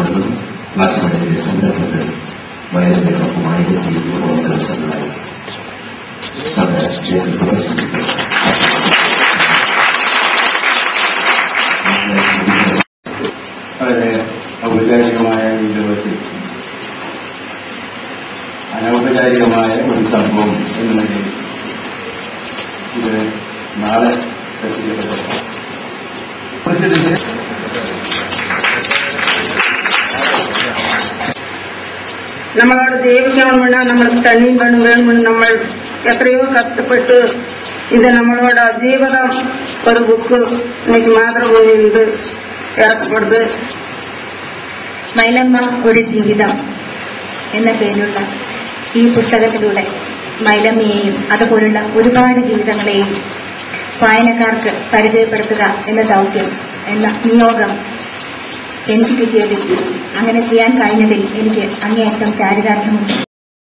പാടുന്നു ക്ലാസ്സുകളിലെ സംരംഭങ്ങൾ വയലിനൊപ്പം ആയിരത്തി ഇരുന്നൂറോളം ദിവസങ്ങളായി സമരം പ്രദർശിപ്പിക്കും വളരെ ഔപചാരികമായ ഈ ലോകത്തിൽ അനൗപചാരികമായ ഒരു സംഭവം എന്ന നിലയിൽ ഇത് നാളെ പ്രസിദ്ധപ്പെട്ടു നമ്മളോട് ജീവിക്കാൻ വേണ്ട നമ്മൾ തണ്ണിയും വേണം വേണം നമ്മൾ എത്രയോ കഷ്ടപ്പെട്ട് ഇത് നമ്മളോട് ജീവിതം ഒരു ബുക്ക് എനിക്ക് മാതൃഭൂമിയിൽ ഇറക്കപ്പെടുന്നത് മൈലമ്മ ഒരു ജീവിതം എന്ന പേരിലുള്ള ഈ പുസ്തകത്തിലൂടെ മൈലമ്മയെയും അതുപോലുള്ള ഒരുപാട് ജീവിതങ്ങളെയും വായനക്കാർക്ക് പരിചയപ്പെടുത്തുക എന്ന ദൗത്യം എന്ന നിയോഗം എനിക്ക് കിട്ടിയതിൽ അങ്ങനെ ചെയ്യാൻ കഴിഞ്ഞതിൽ എനിക്ക് അങ്ങേയറ്റം ചാരിതാർത്ഥ്യമുണ്ട്